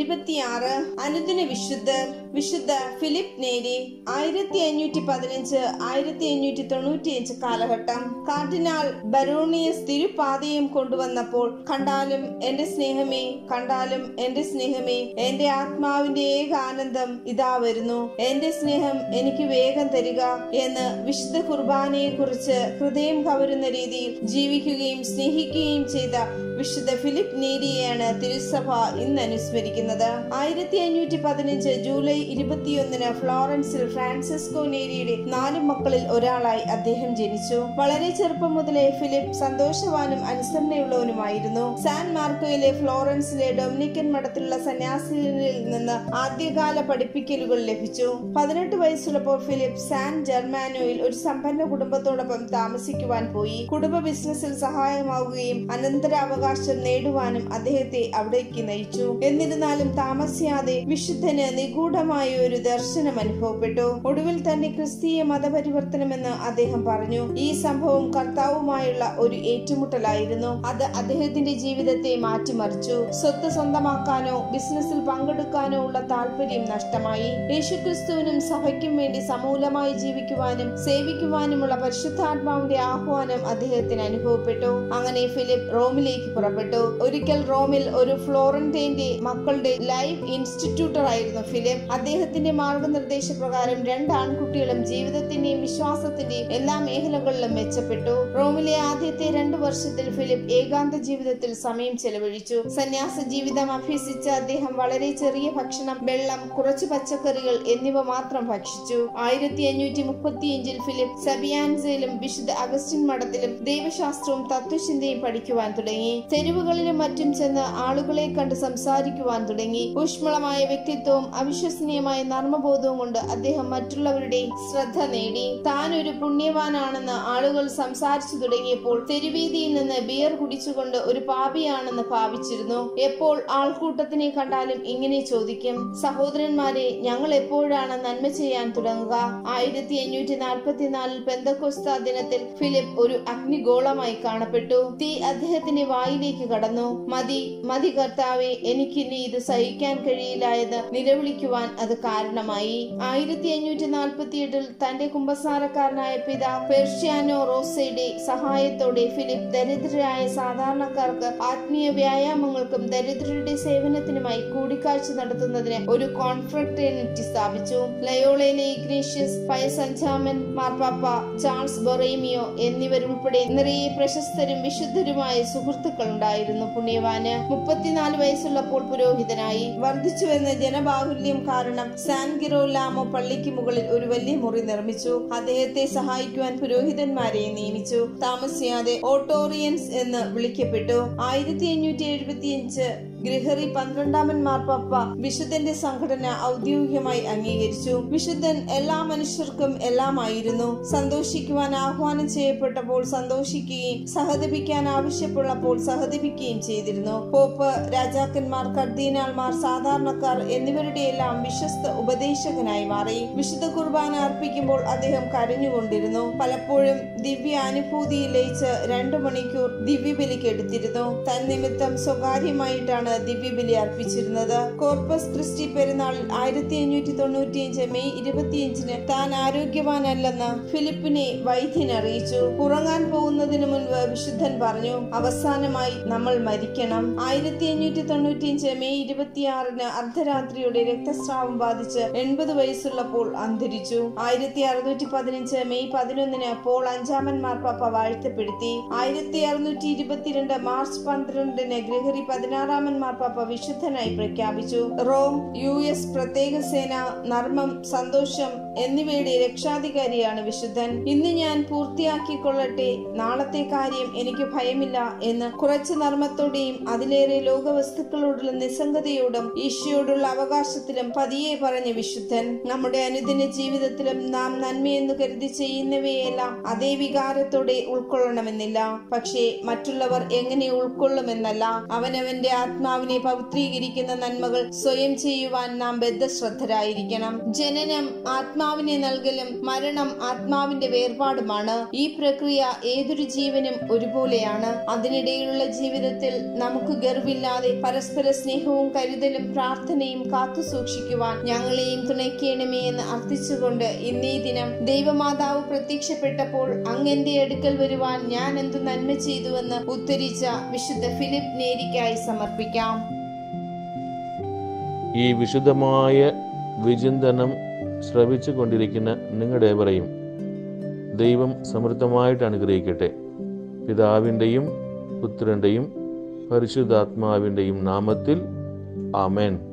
ഇരുപത്തിയാറ് അനുദിന വിശുദ്ധർ വിശുദ്ധ ഫിലിപ്പ് നേരി ആയിരത്തി അഞ്ഞൂറ്റി പതിനഞ്ച് ആയിരത്തി അഞ്ഞൂറ്റി തൊണ്ണൂറ്റിയഞ്ച് കാലഘട്ടം കാർഡിനാൾ ബറോണിയസ് തിരുപാതയും കൊണ്ടുവന്നപ്പോൾ കണ്ടാലും എന്റെ സ്നേഹമേ കണ്ടാലും എന്റെ സ്നേഹമേ എന്റെ ആത്മാവിന്റെ ഏക ആനന്ദം ഇതാ വരുന്നു എന്റെ സ്നേഹം എനിക്ക് വേഗം തരിക എന്ന് വിശുദ്ധ കുർബാനയെ കുറിച്ച് ഹൃദയം കവരുന്ന രീതിയിൽ ജീവിക്കുകയും സ്നേഹിക്കുകയും ചെയ്ത വിശുദ്ധ ഫിലിപ്പ് നേരിയെയാണ് തിരുസഭ ഇന്ന് അനുസ്മരിക്കുന്നത് ആയിരത്തി അഞ്ഞൂറ്റി പതിനഞ്ച് ജൂലൈ ഇരുപത്തിയൊന്നിന് ഫ്ലോറൻസിൽ ഫ്രാൻസിസ്കോ നേരിയുടെ നാല് മക്കളിൽ ഒരാളായി അദ്ദേഹം ജനിച്ചു വളരെ ചെറുപ്പം മുതലേ ഫിലിപ്പ് സന്തോഷവാനും അനുസരണയുള്ളവനുമായിരുന്നു സാൻ മാർക്കോയിലെ ഫ്ലോറൻസിലെ ഡൊമിനിക്കൻ മഠത്തിലുള്ള സന്യാസിനിൽ നിന്ന് ആദ്യകാല പഠിപ്പിക്കലുകൾ ലഭിച്ചു പതിനെട്ട് വയസ്സുള്ളപ്പോൾ ഫിലിപ്പ് സാൻ ജർമാനോയിൽ ഒരു സമ്പന്ന കുടുംബത്തോടൊപ്പം താമസിക്കുവാൻ പോയി കുടുംബ ബിസിനസ്സിൽ സഹായമാവുകയും അനന്തരാവകാശം നേടുവാനും അദ്ദേഹത്തെ അവിടേക്ക് നയിച്ചു എന്നിരുന്നാലും താമസിയാതെ വിശുദ്ധന് നിഗൂഢമായ ഒരു ദർശനം അനുഭവപ്പെട്ടു ഒടുവിൽ തന്നെ ക്രിസ്തീയ മതപരിവർത്തനമെന്ന് അദ്ദേഹം പറഞ്ഞു ഈ സംഭവം കർത്താവുമായുള്ള ഒരു ഏറ്റുമുട്ടലായിരുന്നു അത് അദ്ദേഹത്തിന്റെ ജീവിതത്തെ മാറ്റിമറിച്ചു സ്വത്ത് സ്വന്തമാക്കാനോ ബിസിനസ്സിൽ പങ്കെടുക്കാനോ ഉള്ള താല്പര്യം നഷ്ടമായി യേശുക്രിസ്തുവിനും സഭയ്ക്കും വേണ്ടി സമൂലമായി ജീവിക്കുവാനും സേവിക്കുവാനുമുള്ള പരിശുദ്ധാത്മാവിന്റെ ആഹ്വാനം അദ്ദേഹത്തിന് അനുഭവപ്പെട്ടു അങ്ങനെ ഫിലിപ്പ് റോമിലേക്ക് പുറപ്പെട്ടു ഒരിക്കൽ റോമിൽ ഒരു ഫ്ലോറന്റൈന്റെ മക്കളുടെ ലൈവ് ഇൻസ്റ്റിറ്റ്യൂട്ടർ ആയിരുന്നു ഫിലിപ്പ് അദ്ദേഹത്തിന്റെ മാർഗനിർദ്ദേശപ്രകാരം രണ്ട് ആൺകുട്ടികളും ജീവിതത്തിന്റെയും വിശ്വാസത്തിന്റെയും എല്ലാ മേഖലകളിലും മെച്ചപ്പെട്ടു റോമിലെ ആദ്യത്തെ രണ്ടു വർഷത്തിൽ ഫിലിപ്പ് ഏകാന്ത ജീവിതത്തിൽ സമയം ചെലവഴിച്ചു സന്യാസ ജീവിതം അഭ്യസിച്ച അദ്ദേഹം വളരെ ചെറിയ ഭക്ഷണം വെള്ളം കുറച്ച് പച്ചക്കറികൾ എന്നിവ മാത്രം ഭക്ഷിച്ചു ആയിരത്തി അഞ്ഞൂറ്റി മുപ്പത്തിയഞ്ചിൽ ഫിലിപ്പ് സബിയാൻസയിലും വിശുദ്ധ അഗസ്റ്റിൻ മഠത്തിലും ദൈവശാസ്ത്രവും തത്വചിന്തയും പഠിക്കുവാൻ തുടങ്ങി തെരുവുകളിലും മറ്റും ചെന്ന് ആളുകളെ കണ്ട് സംസാരിക്കുവാൻ തുടങ്ങി ഊഷ്മളമായ വ്യക്തിത്വവും അവിശ്വസനീയമായ നർമ്മബോധവും കൊണ്ട് അദ്ദേഹം മറ്റുള്ളവരുടെ ശ്രദ്ധ നേടി താൻ ഒരു പുണ്യവാനാണെന്ന് ആളുകൾ സംസാരിച്ചു തുടങ്ങിയപ്പോൾ തെരുവീതിയിൽ നിന്ന് ബിയർ കുടിച്ചുകൊണ്ട് ഒരു പാപിയാണെന്ന് ഭാവിച്ചിരുന്നു എപ്പോൾ ആൾക്കൂട്ടത്തിനെ കണ്ടാലും ഇങ്ങനെ ചോദിക്കും സഹോദരന്മാരെ ഞങ്ങൾ എപ്പോഴാണ് നന്മ ചെയ്യാൻ തുടങ്ങുക ആയിരത്തി അഞ്ഞൂറ്റി നാൽപ്പത്തിനാലിൽ പെന്തക്കോസ്ത ദിനത്തിൽ ഫിലിപ്പ് ഒരു അഗ്നിഗോളമായി കാണപ്പെട്ടു തീ അദ്ദേഹത്തിന്റെ വായിലേക്ക് കടന്നു മതി മതി കർത്താവെ എനിക്കിനി ഇത് സഹിക്കാൻ കഴിയില്ല എന്ന് നിലവിളിക്കുവാൻ അത് കാരണമായി ആയിരത്തി അഞ്ഞൂറ്റി നാൽപ്പത്തി എട്ടിൽ തന്റെ കുമ്പസാരക്കാരനായ പിതാ പെർഷ്യാനോ റോസയുടെ സഹായത്തോടെ ഫിലിപ്പ് ദരിദ്രരായ സാധാരണക്കാർക്ക് ആത്മീയ വ്യായാമങ്ങൾക്കും ദരിദ്രരുടെ സേവനത്തിനുമായി കൂടിക്കാഴ്ച നടത്തുന്നതിന് ഒരു കോൺഫ്രട്ടേണിറ്റി സ്ഥാപിച്ചു ലയോളയിലെ ഇഗ്നേഷ്യസ് പയസ് അഞ്ചാമൻ മാർപ്പാപ്പ ചാൾസ് ബൊറേമിയോ എന്നിവരുൾപ്പെടെ നിറയെ പ്രശസ്തരും വിശുദ്ധരുമായ സുഹൃത്തുക്കൾ ഉണ്ടായിരുന്നു പുണ്യവാന് മുപ്പത്തിനാല് വയസ്സുള്ളപ്പോൾ പുരോഹിതനായി വർദ്ധിച്ചുവെന്ന ജനബാഹുല്യം കാരണം സാൻ ഗിറോലാമോ പള്ളിക്ക് മുകളിൽ ഒരു വലിയ മുറി നിർമ്മിച്ചു അദ്ദേഹത്തെ സഹായിക്കുവാൻ പുരോഹിതന്മാരെ നിയമിച്ചു താമസിയാതെ ഓട്ടോറിയൻസ് എന്ന് വിളിക്കപ്പെട്ടു ആയിരത്തി അഞ്ഞൂറ്റി എഴുപത്തിയഞ്ച് ഗ്രഹറി പന്ത്രണ്ടാമൻ മാർപ്പാപ്പ വിശുദ്ധന്റെ സംഘടന ഔദ്യോഗികമായി അംഗീകരിച്ചു വിശുദ്ധൻ എല്ലാ മനുഷ്യർക്കും എല്ലാമായിരുന്നു സന്തോഷിക്കുവാൻ ആഹ്വാനം ചെയ്യപ്പെട്ടപ്പോൾ സന്തോഷിക്കുകയും സഹതപിക്കാൻ ആവശ്യമുള്ളപ്പോൾ സഹതപിക്കുകയും ചെയ്തിരുന്നു പോപ്പ് രാജാക്കന്മാർ കർദീനാൾമാർ സാധാരണക്കാർ എന്നിവരുടെ എല്ലാം വിശ്വസ്ത ഉപദേശകനായി മാറി വിശുദ്ധ കുർബാന അർപ്പിക്കുമ്പോൾ അദ്ദേഹം കരഞ്ഞുകൊണ്ടിരുന്നു പലപ്പോഴും ദിവ്യ അനുഭൂതിയിൽ ലയിച്ച് രണ്ടു മണിക്കൂർ ദിവ്യബലിക്ക് എടുത്തിരുന്നു തന്നിമിത്തം സ്വകാര്യമായിട്ടാണ് ദിവ്യബലി അർപ്പിച്ചിരുന്നത് കോർപ്പസ് ക്രിസ്റ്റി പെരുന്നാളിൽ ആയിരത്തി അഞ്ഞൂറ്റി തൊണ്ണൂറ്റിയഞ്ച് മെയ് ഇരുപത്തിയഞ്ചിന് താൻ ആരോഗ്യവാനല്ലെന്ന് ഫിലിപ്പിനെ വൈദ്യൻ അറിയിച്ചു ഉറങ്ങാൻ പോകുന്നതിന് മുൻപ് വിശുദ്ധൻ പറഞ്ഞു അവസാനമായി നമ്മൾ മരിക്കണം ആയിരത്തി അഞ്ഞൂറ്റി തൊണ്ണൂറ്റിയഞ്ച് മെയ് ഇരുപത്തിയാറിന് അർദ്ധരാത്രിയുടെ രക്തസ്രാവം ബാധിച്ച് എൺപത് വയസ്സുള്ളപ്പോൾ അന്തരിച്ചു ആയിരത്തി അറുന്നൂറ്റി പതിനഞ്ച് മെയ് പതിനൊന്നിന് പോൾ അഞ്ചാമൻ മാർപ്പാപ്പ വാഴ്ത്തപ്പെടുത്തി ആയിരത്തി അറുന്നൂറ്റി ഇരുപത്തിരണ്ട് മാർച്ച് പന്ത്രണ്ടിന് ഗ്രഹറി പതിനാറാമൻ മാർപ്പാപ്പ വിശുദ്ധനായി പ്രഖ്യാപിച്ചു റോം യു എസ് പ്രത്യേക സേന നർമ്മം സന്തോഷം എന്നിവയുടെ രക്ഷാധികാരിയാണ് വിശുദ്ധൻ ഇന്ന് ഞാൻ പൂർത്തിയാക്കിക്കൊള്ളട്ടെ നാളത്തെ കാര്യം എനിക്ക് ഭയമില്ല എന്ന് കുറച്ച് നർമ്മത്തോടെയും അതിലേറെ ലോകവസ്തുക്കളോടുള്ള നിസ്സംഗതയോടും ഈശോയോടുള്ള അവകാശത്തിലും പതിയെ പറഞ്ഞ വിശുദ്ധൻ നമ്മുടെ അനുദിന ജീവിതത്തിലും നാം നന്മയെന്ന് കരുതി ചെയ്യുന്നവയെല്ലാം അതേ വികാരത്തോടെ ഉൾക്കൊള്ളണമെന്നില്ല പക്ഷേ മറ്റുള്ളവർ എങ്ങനെ ഉൾക്കൊള്ളുമെന്നല്ല അവനവന്റെ ആത്മാവിനെ പവിത്രീകരിക്കുന്ന നന്മകൾ സ്വയം ചെയ്യുവാൻ നാം ബദ്ധശ്രദ്ധരായിരിക്കണം ജനനം ആത്മ ആത്മാവിനെ നൽകലും മരണം ആത്മാവിന്റെ വേർപാടുമാണ് ഈ പ്രക്രിയ ഏതൊരു ജീവനും ഒരുപോലെയാണ് അതിനിടയിലുള്ള ജീവിതത്തിൽ നമുക്ക് ഗർവില്ലാതെ പരസ്പര സ്നേഹവും കരുതലും പ്രാർത്ഥനയും കാത്തു സൂക്ഷിക്കുവാൻ ഞങ്ങളെയും തുണയ്ക്കണമേ എന്ന് അർത്ഥിച്ചുകൊണ്ട് ഇന്നീ ദിനം ദൈവമാതാവ് പ്രത്യക്ഷപ്പെട്ടപ്പോൾ അങ്ങെന്റെ അടുക്കൽ വരുവാൻ ഞാൻ എന്തു നന്മ ചെയ്തുവെന്ന് ഉത്തരിച്ച വിശുദ്ധ ഫിലിപ്പ് നേരിക്കായി സമർപ്പിക്കാം ഈ വിശുദ്ധമായ വിചിന്തനം ശ്രവിച്ചു കൊണ്ടിരിക്കുന്ന നിങ്ങളുടെ ഏവരെയും ദൈവം സമൃദ്ധമായിട്ട് അനുഗ്രഹിക്കട്ടെ പിതാവിൻ്റെയും പുത്രൻ്റെയും പരിശുദ്ധാത്മാവിൻ്റെയും നാമത്തിൽ ആമേൻ